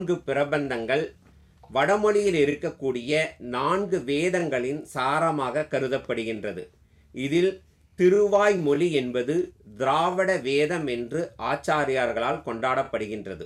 நான்கு பிரபந்தங்கள் வடமொழியில் இருக்கக்கூடிய நான்கு வேதங்களின் சாரமாக கருதப்படுகின்றது இதில் திருவாய்மொழி என்பது திராவிட வேதம் என்று ஆச்சாரியார்களால் கொண்டாடப்படுகின்றது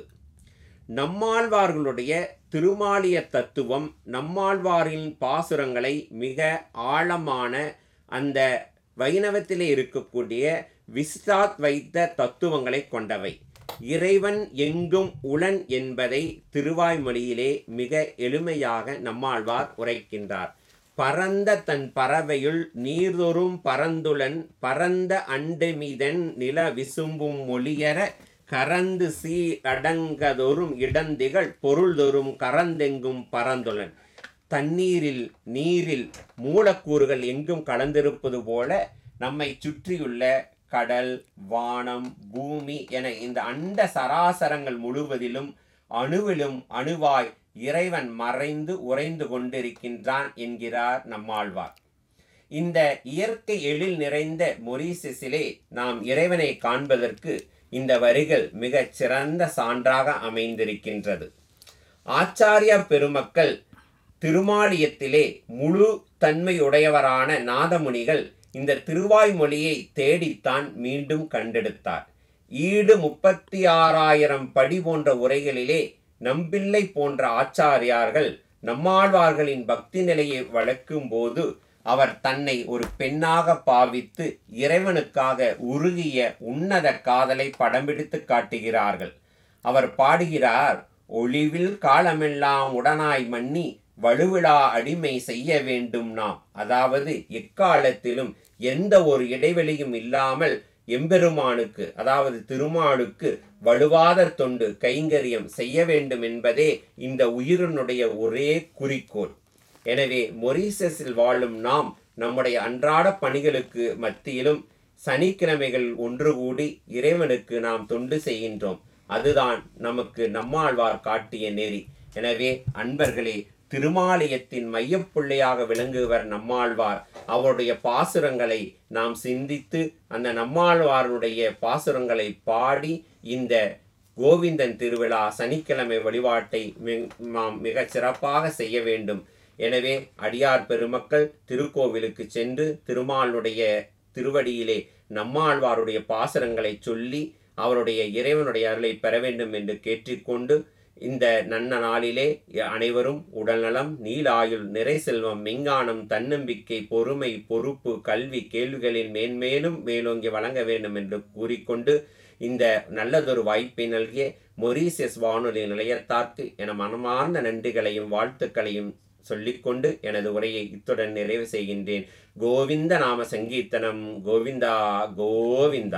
நம்மாழ்வார்களுடைய திருமாலிய தத்துவம் நம்மாழ்வாரின் பாசுரங்களை மிக ஆழமான அந்த வைணவத்திலே இருக்கக்கூடிய விஸ்டாத் வைத்த தத்துவங்களை கொண்டவை இறைவன் எங்கும் உளன் என்பதை திருவாய்மொழியிலே மிக எளிமையாக நம்மாழ்வார் உரைக்கின்றார் பரந்த தன் பறவையுள் நீர்தொறும் பரந்துளன் பரந்த அண்டமிதன் நில விசும்பும் மொழியற கரந்து சீ அடங்கதொரும் இடந்திகள் பொருள்தொறும் கரந்தெங்கும் பரந்துளன் தண்ணீரில் நீரில் மூலக்கூறுகள் எங்கும் கலந்திருப்பது போல நம்மை சுற்றியுள்ள கடல் வானம் பூமி என இந்த அண்ட சராசரங்கள் முழுவதிலும் அணுவிலும் அணுவாய் இறைவன் மறைந்து உறைந்து கொண்டிருக்கின்றான் என்கிறார் நம்மாழ்வார் இந்த இயற்கை எழில் நிறைந்த மொரீசிஸிலே நாம் இறைவனை காண்பதற்கு இந்த வரிகள் மிகச் சிறந்த சான்றாக அமைந்திருக்கின்றது ஆச்சாரிய பெருமக்கள் திருமாலியத்திலே முழு தன்மையுடையவரான நாதமுனிகள் இந்த திருவாய்மொழியை தேடித்தான் மீண்டும் கண்டெடுத்தார் ஈடு முப்பத்தி ஆறாயிரம் படி போன்ற உரைகளிலே நம்பிள்ளை போன்ற ஆச்சாரியார்கள் நம்மாழ்வார்களின் பக்தி நிலையை வளர்க்கும் போது அவர் தன்னை ஒரு பெண்ணாக பாவித்து இறைவனுக்காக உருகிய உன்னத காதலை படம்பிடித்து காட்டுகிறார்கள் அவர் பாடுகிறார் ஒளிவில் காலமெல்லாம் உடனாய் மன்னி வலுவிழா அடிமை செய்ய வேண்டும் நாம் அதாவது எக்காலத்திலும் எந்த ஒரு இடைவெளியும் இல்லாமல் எம்பெருமானுக்கு அதாவது திருமாலுக்கு வலுவாத தொண்டு கைங்கரியம் செய்ய வேண்டும் என்பதே இந்த உயிரினுடைய ஒரே குறிக்கோள் எனவே மொரீசஸில் வாழும் நாம் நம்முடைய அன்றாட பணிகளுக்கு மத்தியிலும் சனிக்கிழமைகள் ஒன்று கூடி இறைவனுக்கு நாம் தொண்டு செய்கின்றோம் அதுதான் நமக்கு நம்மாழ்வார் காட்டிய நெறி எனவே அன்பர்களே திருமாலயத்தின் மையப்புள்ளையாக விளங்குவர் நம்மாழ்வார் அவருடைய பாசுரங்களை நாம் சிந்தித்து அந்த நம்மாழ்வாருடைய பாசுரங்களை பாடி இந்த கோவிந்தன் திருவிழா சனிக்கிழமை வழிபாட்டை நாம் மிக சிறப்பாக செய்ய வேண்டும் எனவே அடியார் பெருமக்கள் திருக்கோவிலுக்கு சென்று திருமாலுடைய திருவடியிலே நம்மாழ்வாருடைய பாசுரங்களை சொல்லி அவருடைய இறைவனுடைய அருளை பெற வேண்டும் என்று கேட்டுக்கொண்டு இந்த நன்ன நாளிலே அனைவரும் உடல்நலம் நீலாயுள் நிறை செல்வம் மெஞ்ஞானம் தன்னம்பிக்கை பொறுமை பொறுப்பு கல்வி கேள்விகளில் மேன்மேலும் மேலோங்கி வழங்க வேண்டும் என்று கூறிக்கொண்டு இந்த நல்லதொரு வாய்ப்பை நல்கிய மொரீசியஸ் வானொலி நிலையத்தார்க்கு என மனமார்ந்த நன்றிகளையும் வாழ்த்துக்களையும் சொல்லிக்கொண்டு எனது உரையை இத்துடன் நிறைவு செய்கின்றேன் கோவிந்த நாம சங்கீர்த்தனம் கோவிந்தா கோவிந்தா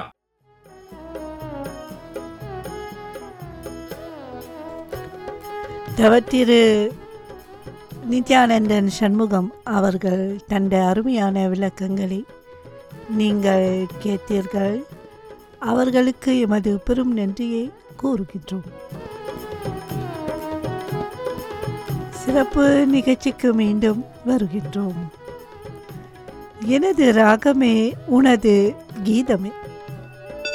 தவத்திரு நித்யானந்தன் சண்முகம் அவர்கள் தந்த அருமையான விளக்கங்களை நீங்கள் கேட்டீர்கள் அவர்களுக்கு எமது பெரும் நன்றியை கூறுகின்றோம் சிறப்பு நிகழ்ச்சிக்கு மீண்டும் வருகின்றோம் எனது ராகமே உனது கீதமே